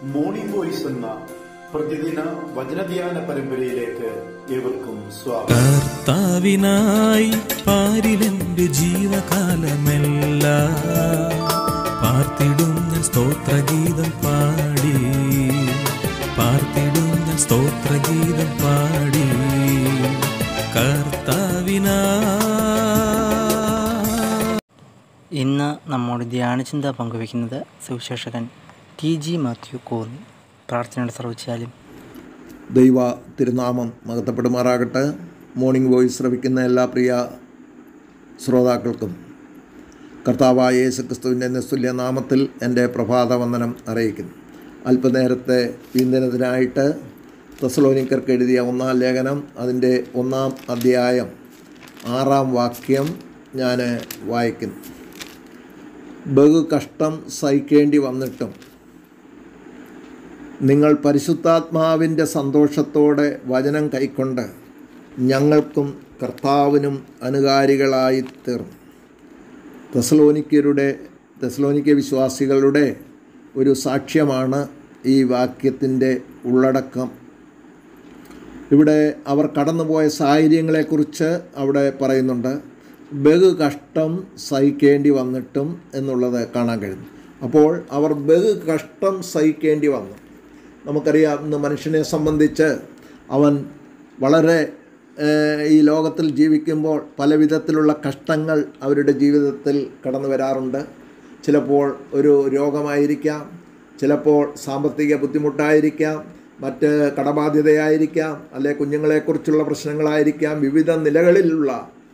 Morning voice എന്ന പ്രതിദിന വചനധ്യാന പരമ്പരയിലേക്ക് ഏവർക്കും സ്വാഗതം കർത്താവിനായി പാരിലെന്റെ ജീവകാലമല്ല പാർത്തിടുന്ന സ്തോത്രഗീതം പാടി പാർത്തിടുന്ന സ്തോത്രഗീതം പാടി കർത്താവിനാ ഇന്ന് നമ്മോട് ധ്യാനചിന്ത പങ്കുവയ്ക്കുന്നത് സുവിശേഷകൻ ടി ജി മാത്യു കോന്നി പ്രാർത്ഥനയുടെ സർവ്വച്ചാലും ദൈവ തിരുനാമം മഹത്വപ്പെടുമാറാകട്ടെ മോർണിംഗ് വോയിസ് ശ്രവിക്കുന്ന എല്ലാ പ്രിയ ശ്രോതാക്കൾക്കും കർത്താവായ യേശു ക്രിസ്തുവിൻ്റെ നിസ്തുല്യ നാമത്തിൽ എൻ്റെ പ്രഭാത വന്ദനം അറിയിക്കുന്നു അല്പനേരത്തെ വീന്തനത്തിനായിട്ട് തെസലോനിക്കർക്ക് എഴുതിയ ഒന്നാം ലേഖനം അതിൻ്റെ ഒന്നാം അധ്യായം ആറാം വാക്യം ഞാൻ വായിക്കുന്നു ബഹു കഷ്ടം സഹിക്കേണ്ടി വന്നിട്ടും നിങ്ങൾ പരിശുദ്ധാത്മാവിൻ്റെ സന്തോഷത്തോടെ വചനം കൈക്കൊണ്ട് ഞങ്ങൾക്കും കർത്താവിനും അനുകാരികളായി തീർന്നു തെസലോനിക്കരുടെ തെസലോനിക്ക വിശ്വാസികളുടെ ഒരു സാക്ഷ്യമാണ് ഈ വാക്യത്തിൻ്റെ ഉള്ളടക്കം ഇവിടെ അവർ കടന്നുപോയ സാഹചര്യങ്ങളെക്കുറിച്ച് അവിടെ പറയുന്നുണ്ട് ബഹു കഷ്ടം സഹിക്കേണ്ടി വന്നിട്ടും എന്നുള്ളത് കാണാൻ കഴിയുന്നു അപ്പോൾ അവർ ബഹു കഷ്ടം സഹിക്കേണ്ടി വന്നു നമുക്കറിയാം ഇന്ന് മനുഷ്യനെ സംബന്ധിച്ച് അവൻ വളരെ ഏഹ്, ഈ ലോകത്തിൽ ജീവിക്കുമ്പോൾ പല വിധത്തിലുള്ള കഷ്ടങ്ങൾ അവരുടെ ജീവിതത്തിൽ കടന്നു വരാറുണ്ട് ചിലപ്പോൾ ഒരു രോഗമായിരിക്കാം ചിലപ്പോൾ സാമ്പത്തിക ബുദ്ധിമുട്ടായിരിക്കാം മറ്റ് കടബാധ്യതയായിരിക്കാം അല്ലെ കുഞ്ഞുങ്ങളെക്കുറിച്ചുള്ള പ്രശ്നങ്ങളായിരിക്കാം വിവിധ നിലകളിലുള്ള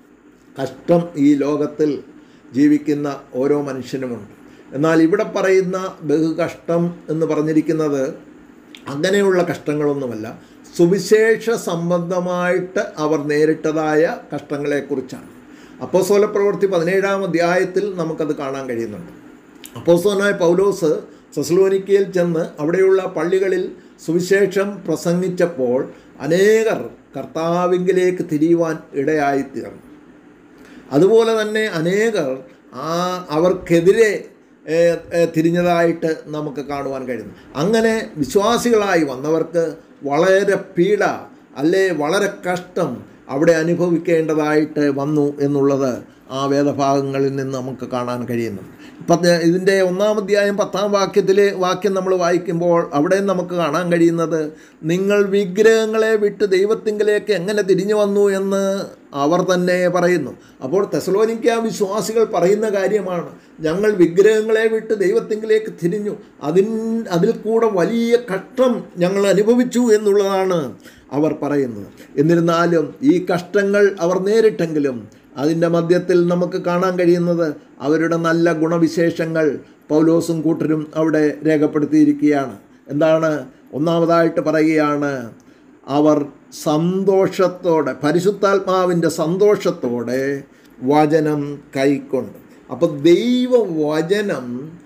കഷ്ടം ഈ ലോകത്തിൽ ജീവിക്കുന്ന ഓരോ മനുഷ്യനുമുണ്ട് എന്നാൽ ഇവിടെ പറയുന്ന ബഹുകഷ്ടം എന്ന് പറഞ്ഞിരിക്കുന്നത് അങ്ങനെയുള്ള കഷ്ടങ്ങളൊന്നുമല്ല സുവിശേഷ സംബന്ധമായിട്ട് അവർ നേരിട്ടതായ കഷ്ടങ്ങളെക്കുറിച്ചാണ് അപ്പോസ്തല പ്രവൃത്തി പതിനേഴാം അധ്യായത്തിൽ നമുക്കത് കാണാൻ കഴിയുന്നുണ്ട് അപ്പോസ്തലനായ പൗലോസ് സസ്ലോനിക്കയിൽ ചെന്ന് അവിടെയുള്ള പള്ളികളിൽ സുവിശേഷം പ്രസംഗിച്ചപ്പോൾ അനേകർ കർത്താവിങ്കിലേക്ക് തിരിയുവാൻ ഇടയായിത്തീർന്നു അതുപോലെ തന്നെ അനേകർ ആ അവർക്കെതിരെ ഏ, ഏ, തിരിഞ്ഞതായിട്ട് നമുക്ക് കാണുവാൻ കഴിയുന്നു അങ്ങനെ വിശ്വാസികളായി വന്നവർക്ക് വളരെ പീഡ അല്ലെ വളരെ കഷ്ടം അവിടെ അനുഭവിക്കേണ്ടതായിട്ട് വന്നു എന്നുള്ളത് ആ വേദഭാഗങ്ങളിൽ നിന്ന് നമുക്ക് കാണാൻ കഴിയുന്നു പത്ത് ഇതിൻ്റെ ഒന്നാം അധ്യായം പത്താം വാക്യത്തിൽ വാക്യം നമ്മൾ വായിക്കുമ്പോൾ അവിടെ നമുക്ക് കാണാൻ കഴിയുന്നത് നിങ്ങൾ വിഗ്രഹങ്ങളെ വിട്ട് ദൈവത്തിങ്കിലേക്ക് എങ്ങനെ തിരിഞ്ഞു വന്നു എന്ന് അവർ തന്നെ പറയുന്നു അപ്പോൾ തെസലോനിക്ക വിശ്വാസികൾ പറയുന്ന കാര്യമാണ് ഞങ്ങൾ വിഗ്രഹങ്ങളെ വിട്ട് ദൈവത്തിങ്കിലേക്ക് തിരിഞ്ഞു അതിൻ അതിൽ കൂടെ വലിയ കഷ്ടം ഞങ്ങൾ അനുഭവിച്ചു എന്നുള്ളതാണ് അവർ പറയുന്നത് എന്നിരുന്നാലും ഈ കഷ്ടങ്ങൾ അവർ നേരിട്ടെങ്കിലും അതിൻ്റെ മധ്യത്തിൽ നമുക്ക് കാണാൻ കഴിയുന്നത് അവരുടെ നല്ല ഗുണവിശേഷങ്ങൾ പൗലോസും കൂട്ടരും അവിടെ രേഖപ്പെടുത്തിയിരിക്കുകയാണ് എന്താണ് ഒന്നാമതായിട്ട് പറയുകയാണ് അവർ സന്തോഷത്തോടെ പരിശുദ്ധാത്മാവിൻ്റെ സന്തോഷത്തോടെ വചനം കൈക്കൊണ്ട് അപ്പോൾ ദൈവവചനം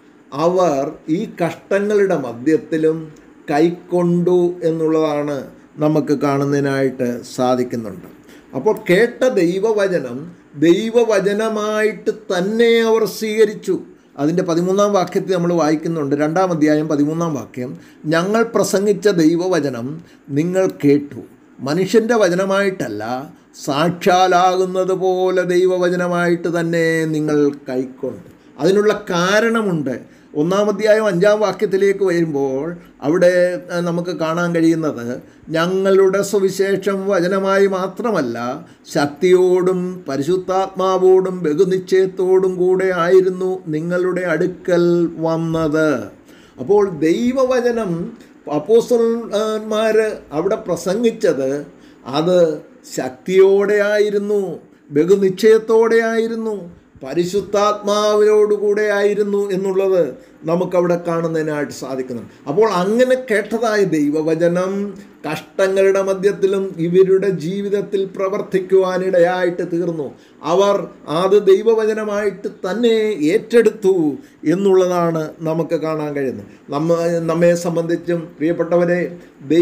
അവർ ഈ കഷ്ടങ്ങളുടെ മധ്യത്തിലും കൈക്കൊണ്ടു എന്നുള്ളതാണ് നമുക്ക് കാണുന്നതിനായിട്ട് സാധിക്കുന്നുണ്ട് അപ്പോൾ കേട്ട ദൈവവചനം ദൈവവചനമായിട്ട് തന്നെ അവർ സ്വീകരിച്ചു അതിൻ്റെ പതിമൂന്നാം വാക്യത്തിൽ നമ്മൾ വായിക്കുന്നുണ്ട് രണ്ടാം അധ്യായം പതിമൂന്നാം വാക്യം ഞങ്ങൾ പ്രസംഗിച്ച ദൈവവചനം നിങ്ങൾ കേട്ടു മനുഷ്യൻ്റെ വചനമായിട്ടല്ല സാക്ഷാലാകുന്നത് പോലെ ദൈവവചനമായിട്ട് തന്നെ നിങ്ങൾ കൈക്കൊണ്ട് അതിനുള്ള കാരണമുണ്ട് ഒന്നാം അധ്യായം അഞ്ചാം വാക്യത്തിലേക്ക് വരുമ്പോൾ അവിടെ ആ, നമുക്ക് കാണാൻ കഴിയുന്നത് ഞങ്ങളുടെ സുവിശേഷം വചനമായി മാത്രമല്ല ശക്തിയോടും പരിശുദ്ധാത്മാവോടും ബഹുനിശ്ചയത്തോടും കൂടെ ആയിരുന്നു നിങ്ങളുടെ അടുക്കൽ വന്നത് അപ്പോൾ ദൈവവചനം അപ്പോസ്റ്റന്മാർ അവിടെ പ്രസംഗിച്ചത് അത് ശക്തിയോടെ ആയിരുന്നു ബഹുനിശ്ചയത്തോടെ ആയിരുന്നു പരിശുദ്ധാത്മാവിനോടുകൂടെ ആയിരുന്നു എന്നുള്ളത് നമുക്കവിടെ കാണുന്നതിനായിട്ട് സാധിക്കുന്നു അപ്പോൾ അങ്ങനെ കേട്ടതായ ദൈവവചനം കഷ്ടങ്ങളുടെ മധ്യത്തിലും ഇവരുടെ ജീവിതത്തിൽ പ്രവർത്തിക്കുവാനിടയായിട്ട് തീർന്നു അവർ അത് ദൈവവചനമായിട്ട് തന്നെ ഏറ്റെടുത്തു എന്നുള്ളതാണ് നമുക്ക് കാണാൻ കഴിയുന്നത് നമ്മ നമ്മെ സംബന്ധിച്ചും പ്രിയപ്പെട്ടവരെ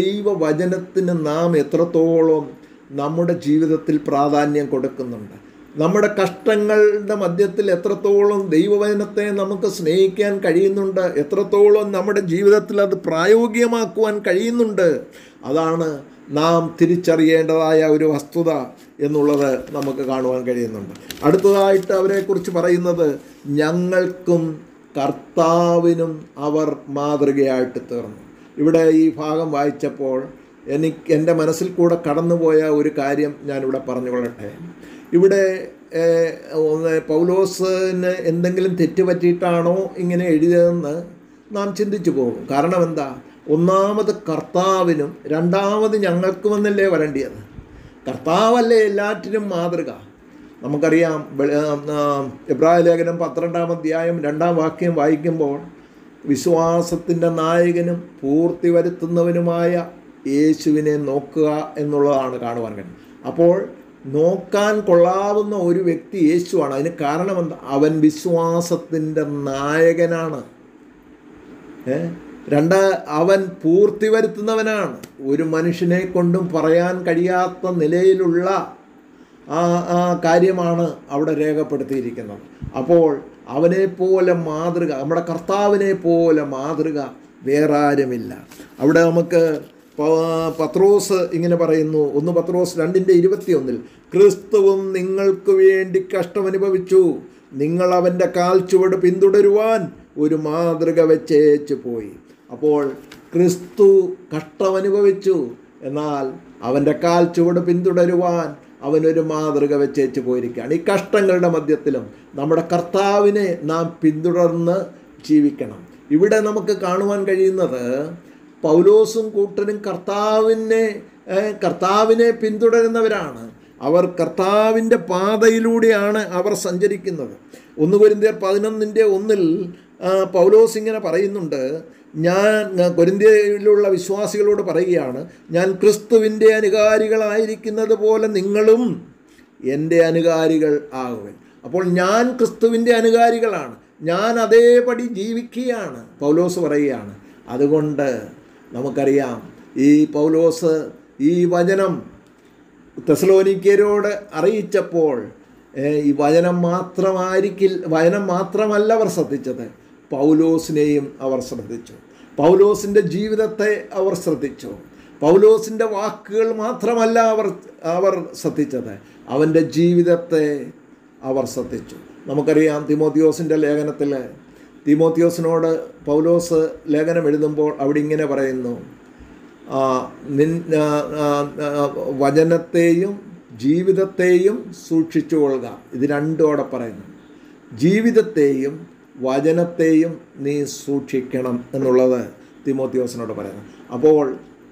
ദൈവവചനത്തിന് നാം എത്രത്തോളം നമ്മുടെ ജീവിതത്തിൽ പ്രാധാന്യം കൊടുക്കുന്നുണ്ട് നമ്മുടെ കഷ്ടങ്ങളുടെ മധ്യത്തിൽ എത്രത്തോളം ദൈവവചനത്തെ നമുക്ക് സ്നേഹിക്കാൻ കഴിയുന്നുണ്ട് എത്രത്തോളം നമ്മുടെ ജീവിതത്തിൽ അത് പ്രായോഗികമാക്കുവാൻ കഴിയുന്നുണ്ട് അതാണ് നാം തിരിച്ചറിയേണ്ടതായ ഒരു വസ്തുത എന്നുള്ളത് നമുക്ക് കാണുവാൻ കഴിയുന്നുണ്ട് അടുത്തതായിട്ട് അവരെക്കുറിച്ച് പറയുന്നത് ഞങ്ങൾക്കും കർത്താവിനും അവർ മാതൃകയായിട്ട് തീർന്നു ഇവിടെ ഈ ഭാഗം വായിച്ചപ്പോൾ എനിക്ക് എൻ്റെ മനസ്സിൽ കൂടെ കടന്നുപോയ ഒരു കാര്യം ഞാനിവിടെ പറഞ്ഞുകൊള്ളട്ടെ ഇവിടെ ഏഹ്, ഒന്ന് പൗലോസിന് എന്തെങ്കിലും തെറ്റ് പറ്റിയിട്ടാണോ ഇങ്ങനെ എഴുതിയതെന്ന് നാം ചിന്തിച്ചു പോകും കാരണം എന്താ ഒന്നാമത് കർത്താവിനും രണ്ടാമത് ഞങ്ങൾക്കുമെന്നല്ലേ വരേണ്ടിയത് കർത്താവല്ലേ എല്ലാറ്റിനും മാതൃക നമുക്കറിയാം വെള- ആ, എബ്രായ ലേഖനം പന്ത്രണ്ടാം അധ്യായം രണ്ടാം വാക്യം വായിക്കുമ്പോൾ വിശ്വാസത്തിൻ്റെ നായകനും പൂർത്തി വരുത്തുന്നവനുമായ യേശുവിനെ നോക്കുക എന്നുള്ളതാണ് കാണുവാൻ കഴിയും അപ്പോൾ നോക്കാൻ കൊള്ളാവുന്ന ഒരു വ്യക്തി യേശുവാണ് അതിന് കാരണം എന്താ അവൻ വിശ്വാസത്തിൻ്റെ നായകനാണ് ഏ? രണ്ട് അവൻ പൂർത്തി വരുത്തുന്നവനാണ് ഒരു മനുഷ്യനെ കൊണ്ടും പറയാൻ കഴിയാത്ത നിലയിലുള്ള ആ ആ കാര്യമാണ് അവിടെ രേഖപ്പെടുത്തിയിരിക്കുന്നത് അപ്പോൾ അവനെ പോലെ മാതൃക നമ്മുടെ കർത്താവിനെ പോലെ മാതൃക വേറെ ആരുമില്ല അവിടെ നമുക്ക് പ- പത്രോസ് ഇങ്ങനെ പറയുന്നു ഒന്ന് പത്രോസ് രണ്ടിൻ്റെ ഇരുപത്തിയൊന്നിൽ ക്രിസ്തുവും നിങ്ങൾക്ക് വേണ്ടി കഷ്ടമനുഭവിച്ചു നിങ്ങൾ അവൻ്റെ കാൽ ചുവട് പിന്തുടരുവാൻ ഒരു മാതൃക വെച്ചേച്ച് പോയി അപ്പോൾ ക്രിസ്തു കഷ്ടമനുഭവിച്ചു എന്നാൽ അവൻ്റെ കാൽ ചുവട് പിന്തുടരുവാൻ അവനൊരു മാതൃക വെച്ചേച്ച് പോയിരിക്കുകയാണ് ഈ കഷ്ടങ്ങളുടെ മധ്യത്തിലും നമ്മുടെ കർത്താവിനെ നാം പിന്തുടർന്ന് ജീവിക്കണം ഇവിടെ നമുക്ക് കാണുവാൻ കഴിയുന്നത് പൗലോസും കൂട്ടനും കർത്താവിനെ ഏഹ്, കർത്താവിനെ പിന്തുടരുന്നവരാണ് അവർ കർത്താവിൻ്റെ പാതയിലൂടെയാണ് അവർ സഞ്ചരിക്കുന്നത് ഒന്ന് കൊരിന്തിയർ പതിനൊന്നിൻ്റെ ഒന്നിൽ ആ, പൗലോസ് ഇങ്ങനെ പറയുന്നുണ്ട് ഞാൻ കൊരിന്ത്യയിലുള്ള വിശ്വാസികളോട് പറയുകയാണ് ഞാൻ ക്രിസ്തുവിൻ്റെ അനുകാരികളായിരിക്കുന്നത് പോലെ നിങ്ങളും എൻ്റെ അനുകാരികൾ ആകുവൻ അപ്പോൾ ഞാൻ ക്രിസ്തുവിൻ്റെ അനുകാരികളാണ് ഞാൻ അതേപടി ജീവിക്കുകയാണ് പൗലോസ് പറയുകയാണ് അതുകൊണ്ട് നമുക്കറിയാം ഈ പൗലോസ് ഈ വചനം തെസലോനിക്കരോട് അറിയിച്ചപ്പോൾ ഏ, ഈ വചനം മാത്രമായിരിക്കിൽ വചനം മാത്രമല്ല അവർ ശ്രദ്ധിച്ചത് പൗലോസിനെയും അവർ ശ്രദ്ധിച്ചു പൗലോസിൻ്റെ ജീവിതത്തെ അവർ ശ്രദ്ധിച്ചു പൗലോസിൻ്റെ വാക്കുകൾ മാത്രമല്ല അവർ അവർ ശ്രദ്ധിച്ചത് അവൻ്റെ ജീവിതത്തെ അവർ ശ്രദ്ധിച്ചു നമുക്കറിയാം തിമോത്തിയോസിൻ്റെ ലേഖനത്തിൽ തിമോത്തിയോസിനോട് പൗലോസ് ലേഖനം എഴുതുമ്പോൾ അവിടെ ഇങ്ങനെ പറയുന്നു ആ, നിൻ ആ, ആ, ആ, വചനത്തെയും ജീവിതത്തെയും സൂക്ഷിച്ചു കൊള്ളുക ഇത് രണ്ടോടെ പറയുന്നു ജീവിതത്തെയും വചനത്തെയും നീ സൂക്ഷിക്കണം എന്നുള്ളത് തിമോത്തിയോസിനോട് പറയുന്നു അപ്പോൾ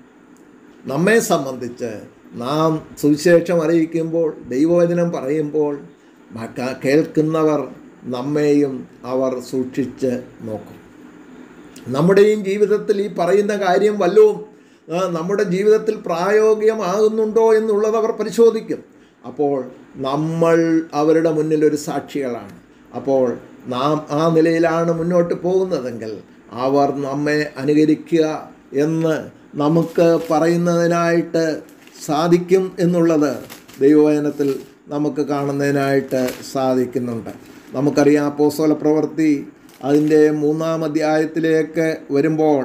നമ്മെ സംബന്ധിച്ച് നാം സുവിശേഷം അറിയിക്കുമ്പോൾ ദൈവവചനം പറയുമ്പോൾ മക്ക- കേൾക്കുന്നവർ നമ്മെയും അവർ സൂക്ഷിച്ച് നോക്കും നമ്മുടെയും ജീവിതത്തിൽ ഈ പറയുന്ന കാര്യം വല്ലതും ആ, നമ്മുടെ ജീവിതത്തിൽ പ്രായോഗികമാകുന്നുണ്ടോ എന്നുള്ളത് അവർ പരിശോധിക്കും അപ്പോൾ നമ്മൾ അവരുടെ മുന്നിൽ ഒരു സാക്ഷികളാണ് അപ്പോൾ നാം ആ നിലയിലാണ് മുന്നോട്ട് പോകുന്നതെങ്കിൽ അവർ നമ്മെ അനുകരിക്കുക എന്ന് നമുക്ക് പറയുന്നതിനായിട്ട് സാധിക്കും എന്നുള്ളത് ദൈവവചനത്തിൽ നമുക്ക് കാണുന്നതിനായിട്ട് സാധിക്കുന്നുണ്ട് നമുക്കറിയാം അപ്പോസ്തല പ്രവൃത്തി അതിൻ്റെ മൂന്നാം അധ്യായത്തിലേക്ക് വരുമ്പോൾ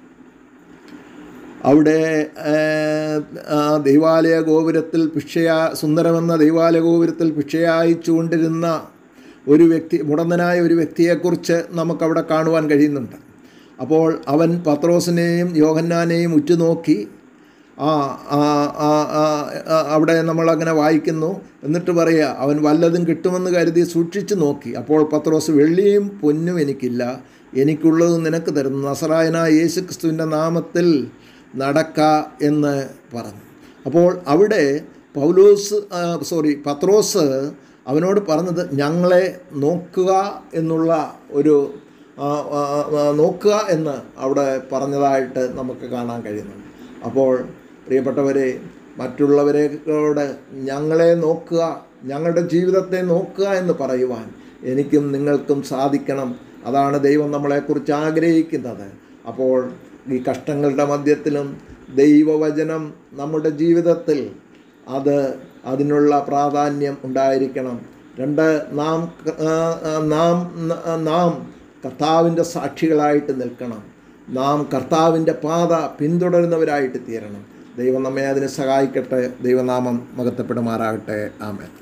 അവിടെ ഏഹ്, ആ ദൈവാലയ ഗോപുരത്തിൽ ഭിക്ഷയാ സുന്ദരമെന്ന ദൈവാലയ ഗോപുരത്തിൽ ഭിക്ഷയച്ചുകൊണ്ടിരുന്ന ഒരു വ്യക്തി മുടന്തനായ ഒരു വ്യക്തിയെക്കുറിച്ച് നമുക്കവിടെ കാണുവാൻ കഴിയുന്നുണ്ട് അപ്പോൾ അവൻ പത്രോസിനെയും യോഹന്നാനെയും ഉറ്റുനോക്കി ആ ആ ആ ആ, ആ, അവിടെ നമ്മളങ്ങനെ വായിക്കുന്നു എന്നിട്ട് പറയുക അവൻ വല്ലതും കിട്ടുമെന്ന് കരുതി സൂക്ഷിച്ചു നോക്കി അപ്പോൾ പത്രോസ് വെള്ളിയും പൊന്നും എനിക്കില്ല എനിക്കുള്ളത് നിനക്ക് തരുന്നു നസറായനായ യേശു ക്രിസ്തുവിൻ്റെ നാമത്തിൽ നടക്ക എന്ന് പറഞ്ഞു അപ്പോൾ അവിടെ പൗലോസ് ആ, സോറി പത്രോസ് അവനോട് പറഞ്ഞത് ഞങ്ങളെ നോക്കുക എന്നുള്ള ഒരു ആ, ആ, ആ, നോക്കുക എന്ന് അവിടെ പറഞ്ഞതായിട്ട് നമുക്ക് കാണാൻ കഴിയുന്നുണ്ട് അപ്പോൾ പ്രിയപ്പെട്ടവരെ മറ്റുള്ളവരെയോട് ഞങ്ങളെ നോക്കുക ഞങ്ങളുടെ ജീവിതത്തെ നോക്കുക എന്ന് പറയുവാൻ എനിക്കും നിങ്ങൾക്കും സാധിക്കണം അതാണ് ദൈവം നമ്മളെക്കുറിച്ച് ആഗ്രഹിക്കുന്നത് അപ്പോൾ ഈ കഷ്ടങ്ങളുടെ മധ്യത്തിലും ദൈവവചനം നമ്മുടെ ജീവിതത്തിൽ അത് അതിനുള്ള പ്രാധാന്യം ഉണ്ടായിരിക്കണം രണ്ട് നാം ആ, ആ, നാം നാം കർത്താവിൻ്റെ സാക്ഷികളായിട്ട് നിൽക്കണം നാം കർത്താവിൻ്റെ പാത പിന്തുടരുന്നവരായിട്ട് തീരണം ദൈവം നമ്മെ അതിന് സഹായിക്കട്ടെ ദൈവനാമം മകത്തപ്പെടുമാറാകട്ടെ ആമേൻ